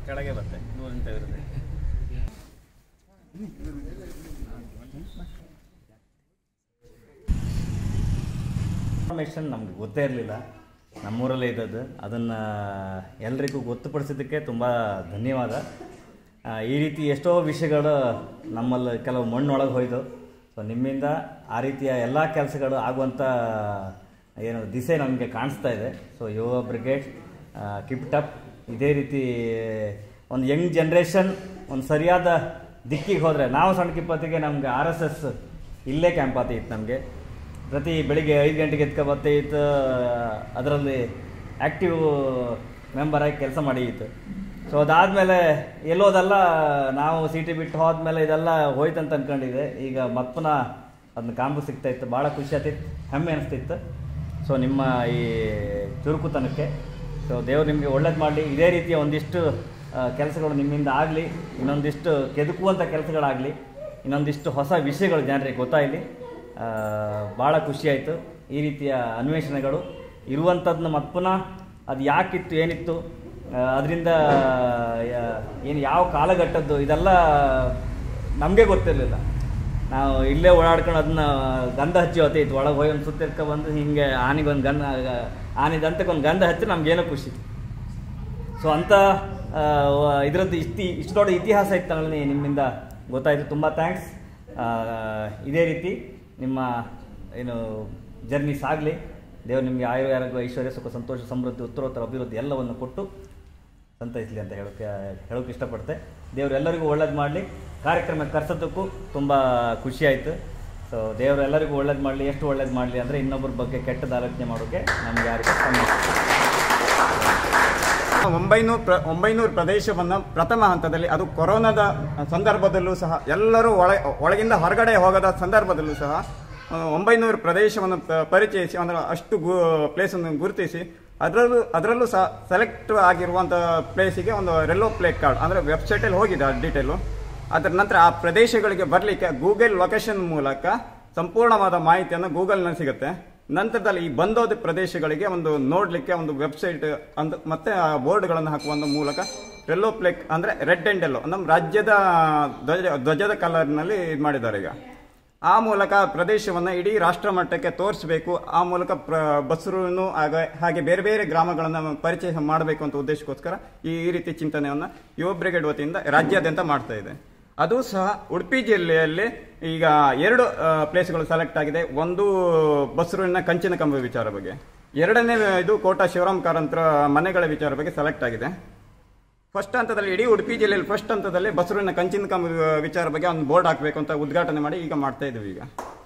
ಕೆಳಗೆ ಬರುತ್ತೆ ನೂರಿಂದ ತೆಗೆದ್ರೆ ಇನ್ಫಾರ್ಮೇಷನ್ ನಮ್ಗೆ ಗೊತ್ತೇ ಇರಲಿಲ್ಲ ನಮ್ಮೂರಲ್ಲೇ ಇದ್ದದ್ದು ಅದನ್ನು ಎಲ್ರಿಗೂ ಗೊತ್ತುಪಡಿಸಿದ್ದಕ್ಕೆ ತುಂಬ ಧನ್ಯವಾದ ಆ, ಈ ರೀತಿ ಎಷ್ಟೋ ವಿಷಯಗಳು ನಮ್ಮಲ್ಲಿ ಕೆಲವು ಮಣ್ಣೊಳಗೆ ಹೋಯ್ತು ಸೊ ನಿಮ್ಮಿಂದ ಆ ರೀತಿಯ ಎಲ್ಲ ಕೆಲಸಗಳು ಆಗುವಂಥ ಏನು ದಿಸೆ ನಮಗೆ ಕಾಣಿಸ್ತಾ ಇದೆ ಸೊ ಯುವ ಬ್ರಿಗೇಡ್ ಕಿಪ್ ಟಪ್ ಇದೇ ರೀತಿ ಒಂದು ಯಂಗ್ ಜನ್ರೇಷನ್ ಒಂದು ಸರಿಯಾದ ದಿಕ್ಕಿಗೆ ಹೋದರೆ ನಾವು ಸಣ್ಣ ಕಿಪ್ಪತ್ತಿಗೆ ನಮಗೆ ಆರ್ ಎಸ್ ಎಸ್ ಇಲ್ಲೇ ಕ್ಯಾಂಪ್ ಆತಿತ್ತು ನಮಗೆ ಪ್ರತಿ ಬೆಳಿಗ್ಗೆ ಐದು ಗಂಟೆಗೆ ಎತ್ಕೊ ಬರ್ತಿತ್ತು ಅದರಲ್ಲಿ ಆ್ಯಕ್ಟಿವ್ ಮೆಂಬರ್ ಆಗಿ ಕೆಲಸ ಮಾಡಿತ್ತು ಸೊ ಅದಾದಮೇಲೆ ಎಲ್ಲೋದೆಲ್ಲ ನಾವು ಸಿಟಿ ಬಿಟ್ಟು ಹೋದ್ಮೇಲೆ ಇದೆಲ್ಲ ಹೋಯ್ತಂತ ಅನ್ಕೊಂಡಿದ್ದೆ ಈಗ ಮತ್ತೆ ಪುನಃ ಅದನ್ನ ಕಾಂಬು ಸಿಗ್ತಾ ಇತ್ತು ಭಾಳ ಖುಷಿ ಆಗ್ತಿತ್ತು ಹೆಮ್ಮೆ ಅನಿಸ್ತಿತ್ತು ಸೊ ನಿಮ್ಮ ಈ ಚುರುಕುತನಕ್ಕೆ ಸೊ ದೇವ್ರು ನಿಮಗೆ ಒಳ್ಳೇದು ಮಾಡಲಿ ಇದೇ ರೀತಿಯ ಒಂದಿಷ್ಟು ಕೆಲಸಗಳು ನಿಮ್ಮಿಂದ ಆಗಲಿ ಇನ್ನೊಂದಿಷ್ಟು ಕೆದಕುವಂಥ ಕೆಲಸಗಳಾಗಲಿ ಇನ್ನೊಂದಿಷ್ಟು ಹೊಸ ವಿಷಯಗಳು ಜನರಿಗೆ ಗೊತ್ತಾಗಲಿ ಭಾಳ ಖುಷಿಯಾಯಿತು ಈ ರೀತಿಯ ಅನ್ವೇಷಣೆಗಳು ಇರುವಂಥದ್ದನ್ನ ಮತ್ತೆ ಪುನಃ ಅದು ಯಾಕಿತ್ತು ಏನಿತ್ತು ಅದರಿಂದ ಏನು ಯಾವ ಕಾಲಘಟ್ಟದ್ದು ಇದೆಲ್ಲ ನಮಗೆ ಗೊತ್ತಿರಲಿಲ್ಲ ನಾವು ಇಲ್ಲೇ ಓಡಾಡ್ಕೊಂಡು ಅದನ್ನ ಗಂಧ ಹಚ್ಚಿ ಹೊತ್ತಿತ್ತು ಒಳಗೆ ಹೋಗಿ ಒಂದು ಸುತ್ತಿರ್ಕ ಬಂದು ಹಿಂಗೆ ಆನೆಗೊಂದು ಗಂಧ ಆನೆ ದಂತಕ್ಕೆ ಒಂದು ಗಂಧ ಹಚ್ಚಿ ನಮ್ಗೇನೋ ಖುಷಿ ಸೊ ಅಂಥ ಇದರದ್ದು ಇಷ್ಟಿ ಇಷ್ಟು ದೊಡ್ಡ ಇತಿಹಾಸ ಇತ್ತು ಅನ್ನೋದು ನಿಮ್ಮಿಂದ ಗೊತ್ತಾಯಿತು ತುಂಬ ಥ್ಯಾಂಕ್ಸ್ ಇದೇ ರೀತಿ ನಿಮ್ಮ ಏನು ಜರ್ನಿ ಸಾಗಲಿ ದೇವರು ನಿಮಗೆ ಆಯುರ್ ಆರೋಗ್ಯ ಐಶ್ವರ್ಯ ಸುಖ ಸಂತೋಷ ಸಮೃದ್ಧಿ ಉತ್ತರೋತ್ತರ ಅಭಿವೃದ್ಧಿ ಎಲ್ಲವನ್ನು ಕೊಟ್ಟು ಸಂತೈಸಲಿ ಅಂತ ಹೇಳೋಕ್ಕೆ ಹೇಳೋಕೆ ಇಷ್ಟಪಡ್ತೆ ದೇವರು ಎಲ್ಲರಿಗೂ ಒಳ್ಳೇದು ಮಾಡಲಿ ಕಾರ್ಯಕ್ರಮ ಕರ್ಸೋದಕ್ಕೂ ತುಂಬ ಖುಷಿ ಆಯಿತು ಸೊ ದೇವರು ಎಲ್ಲರಿಗೂ ಒಳ್ಳೇದು ಮಾಡಲಿ ಎಷ್ಟು ಒಳ್ಳೇದು ಮಾಡಲಿ ಅಂದರೆ ಇನ್ನೊಬ್ಬರ ಬಗ್ಗೆ ಕೆಟ್ಟದ ಆಲೋಚನೆ ಮಾಡೋಕ್ಕೆ ನಮ್ಗೆ ಯಾರಿಗೂ ಸಮಸ್ಯೆ ಒಂಬೈನೂರು ಪ್ರ ಒಂಬೈನೂರು ಪ್ರದೇಶವನ್ನು ಪ್ರಥಮ ಹಂತದಲ್ಲಿ ಅದು ಕೊರೋನಾದ ಸಂದರ್ಭದಲ್ಲೂ ಸಹ ಎಲ್ಲರೂ ಒಳ ಒಳಗಿಂದ ಹೊರಗಡೆ ಹೋಗದ ಸಂದರ್ಭದಲ್ಲೂ ಸಹ ಆ, ಒಂಬೈನೂರು ಪ್ರದೇಶವನ್ನು ಪ- ಪರಿಚಯಿಸಿ ಅಂದರೆ ಅಷ್ಟು ಗು ಪ್ಲೇಸನ್ನು ಗುರುತಿಸಿ ಅದರಲ್ಲೂ ಅದರಲ್ಲೂ ಸಹ ಸೆಲೆಕ್ಟ್ ಆಗಿರುವಂಥ ಪ್ಲೇಸಿಗೆ ಒಂದು ರೆಲ್ಲೋ ಪ್ಲೇ ಕಾರ್ಡ್ ಅಂದರೆ ವೆಬ್ಸೈಟಲ್ಲಿ ಹೋಗಿದೆ ಆ ಡೀಟೇಲು ಅದರ ನಂತರ ಆ ಪ್ರದೇಶಗಳಿಗೆ ಬರಲಿಕ್ಕೆ ಗೂಗಲ್ ಲೊಕೇಶನ್ ಮೂಲಕ ಸಂಪೂರ್ಣವಾದ ಮಾಹಿತಿಯನ್ನು ಗೂಗಲ್ನಲ್ಲಿ ಸಿಗುತ್ತೆ ನಂತರದಲ್ಲಿ ಈ ಬಂದೋದ ಪ್ರದೇಶಗಳಿಗೆ ಒಂದು ನೋಡಲಿಕ್ಕೆ ಒಂದು ವೆಬ್ಸೈಟ್ ಅಂದ್ ಮತ್ತೆ ಆ ಬೋರ್ಡ್ಗಳನ್ನು ಹಾಕುವ ಒಂದು ಮೂಲಕ ರೆಲ್ಲೋ ಪ್ಲೇಕ್ ಅಂದರೆ ರೆಡ್ ಆ್ಯಂಡ್ ಎಲ್ಲೋ ನಮ್ಮ ರಾಜ್ಯದ ಧ್ವಜ ಧ್ವಜದ ಕಲರ್ನಲ್ಲಿ ಇದು ಮಾಡಿದ್ದಾರೆ ಈಗ ಆ ಮೂಲಕ ಪ್ರದೇಶವನ್ನು ಇಡೀ ರಾಷ್ಟ್ರ ಮಟ್ಟಕ್ಕೆ ತೋರಿಸಬೇಕು ಆ ಮೂಲಕ ಪ್ರ ಬಸ್ರೂನು ಹಾಗೆ ಹಾಗೆ ಬೇರೆ ಬೇರೆ ಗ್ರಾಮಗಳನ್ನು ಪರಿಚಯ ಮಾಡಬೇಕು ಅಂತ ಉದ್ದೇಶಕ್ಕೋಸ್ಕರ ಈ ಈ ರೀತಿ ಚಿಂತನೆಯನ್ನು ಯುವ ಬ್ರಿಗೇಡ್ ವತಿಯಿಂದ ರಾಜ್ಯಾದ್ಯಂತ ಮಾಡ್ತಾ ಇದೆ ಅದು ಸಹ ಉಡುಪಿ ಜಿಲ್ಲೆಯಲ್ಲಿ ಈಗ ಎರಡು ಆ, ಪ್ಲೇಸ್ಗಳು ಸೆಲೆಕ್ಟ್ ಆಗಿದೆ ಒಂದು ಬಸ್ರೂರಿನ ಕಂಚಿನ ಕಂಬ ವಿಚಾರ ಬಗ್ಗೆ ಎರಡನೇ ಇದು ಕೋಟ ಶಿವರಾಮ್ ಕಾರಂತರ ಮನೆಗಳ ವಿಚಾರ ಬಗ್ಗೆ ಸೆಲೆಕ್ಟ್ ಆಗಿದೆ ಫಸ್ಟ್ ಹಂತದಲ್ಲಿ ಇಡೀ ಉಡುಪಿ ಜಿಲ್ಲೆಯಲ್ಲಿ ಫಸ್ಟ್ ಹಂತದಲ್ಲಿ ಬಸರೂರಿನ ಕಂಚಿನ ಕಂಬ ವಿಚಾರ ಬಗ್ಗೆ ಒಂದು ಬೋರ್ಡ್ ಹಾಕಬೇಕು ಅಂತ ಉದ್ಘಾಟನೆ ಮಾಡಿ ಈಗ ಮಾಡ್ತಾ ಇದ್ದೀವಿ ಈಗ